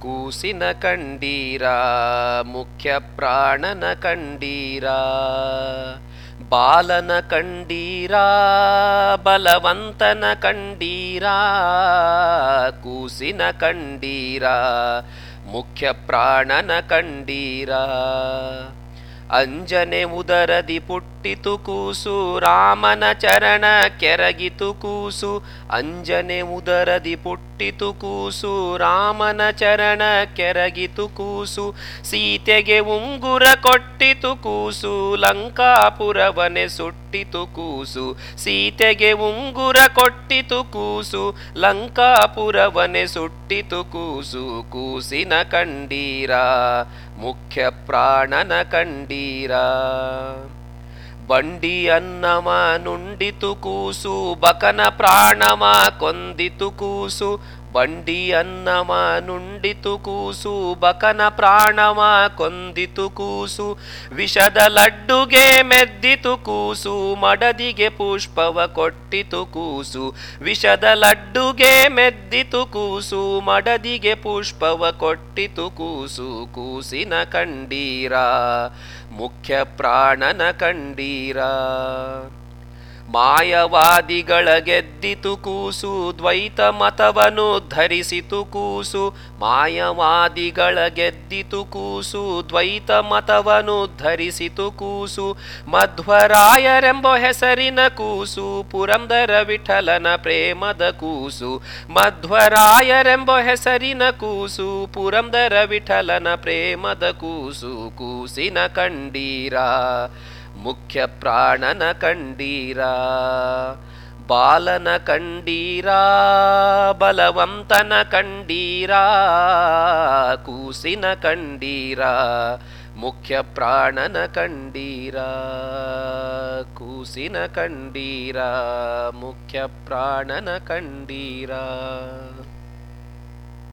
ಕೂಸಿನ ಕಂಡೀರ ಮುಖ್ಯ ಪ್ರಾಣನ ಕಂಡೀರ ಬಾಲನ ಕಂಡೀರ ಬಲವಂತನ ಕಂಡೀರ ಕೂಸಿನ ಕಂಡೀರ ಮುಖ್ಯ ಪ್ರಾಣನ ಕಂಡೀರ ಅಂಜನೆ ಉದರದಿ ಪುಟ್ಟಿತು ಕೂಸು ರಾಮನ ಚರಣ ಕೆರಗಿತು ಕೂಸು ಅಂಜನೆ ಉದರದಿ ಪುಟ್ಟಿತು ಕೂಸು ರಾಮನ ಚರಣ ಕೆರಗಿತು ಕೂಸು ಸೀತೆಗೆ ಉಂಗುರ ಕೊಟ್ಟಿತು ಕೂಸು ಲಂಕಾಪುರವನೆ ಸುಟ್ಟಿತು ಕೂಸು ಸೀತೆಗೆ ಉಂಗುರ ಕೊಟ್ಟಿತು ಕೂಸು ಲಂಕಾಪುರವನೆ ಸುಟ್ಟಿತು ಕೂಸು ಕೂಸಿನ ಕಂಡೀರ ಮುಖ್ಯ ಪ್ರಾಣನ ಕಂಡೀರ ಬಂಡಿ ಅನ್ನಮ ನುಂಡಿತು ಕೂಸು ಬಕನ ಪ್ರಾಣಮ ಕೊಂದಿತು ಕೂಸು ಬಂಡಿ ಅನ್ನಮ ನುಂಡಿತು ಕೂಸು ಬಕನ ಪ್ರಾಣಮ ಕೊಂದಿತು ಕೂಸು ವಿಷದ ಲಡ್ಡುಗೆ ಮೆದ್ದಿತು ಕೂಸು ಮಡದಿಗೆ ಪುಷ್ಪವ ಕೊಟ್ಟಿತು ಕೂಸು ವಿಷದ ಲಡ್ಡುಗೆ ಮೆದ್ದಿತು ಕೂಸು ಮಡದಿಗೆ ಪುಷ್ಪವ ಕೊಟ್ಟಿತು ಕೂಸು ಕೂಸಿನ ಕಂಡೀರ ಮುಖ್ಯ ಪ್ರಾಣನ ಕಂಡೀರ ಮಾಯವಾದಿಗಳ ಗೆದ್ದಿತು ಕೂಸು ದ್ವೈತ ಮತವನು ಧರಿಸಿತು ಕೂಸು ಮಾಯವಾದಿಗಳ ಗೆದ್ದಿತು ಕೂಸು ದ್ವೈತ ಮತವನು ಧರಿಸಿತು ಕೂಸು ಮಧ್ವರಾಯರೆಂಬ ಹೆಸರಿನ ಕೂಸು ಪುರಂದರ ವಿಠಲನ ಪ್ರೇಮದ ಕೂಸು ಮಧ್ವರಾಯರೆಂಬ ಹೆಸರಿನ ಕೂಸು ಪುರಂದರ ವಿಠಲನ ಪ್ರೇಮದ ಕೂಸು ಕೂಸಿನ ಕಂಡೀರ ಮುಖ್ಯ ಪ್ರಾಣನ ಕಂಡೀರ ಬಾಲನ ಕಂಡೀರ ಬಲವಂತನ ಕಂಡೀರ ಕೂಸಿನ ಕಂಡೀರ ಮುಖ್ಯ ಪ್ರಾಣನ ಕಂಡೀರ ಕೂಸಿನ ಕಂಡೀರ ಮುಖ್ಯ ಪ್ರಾಣನ ಕಂಡೀರ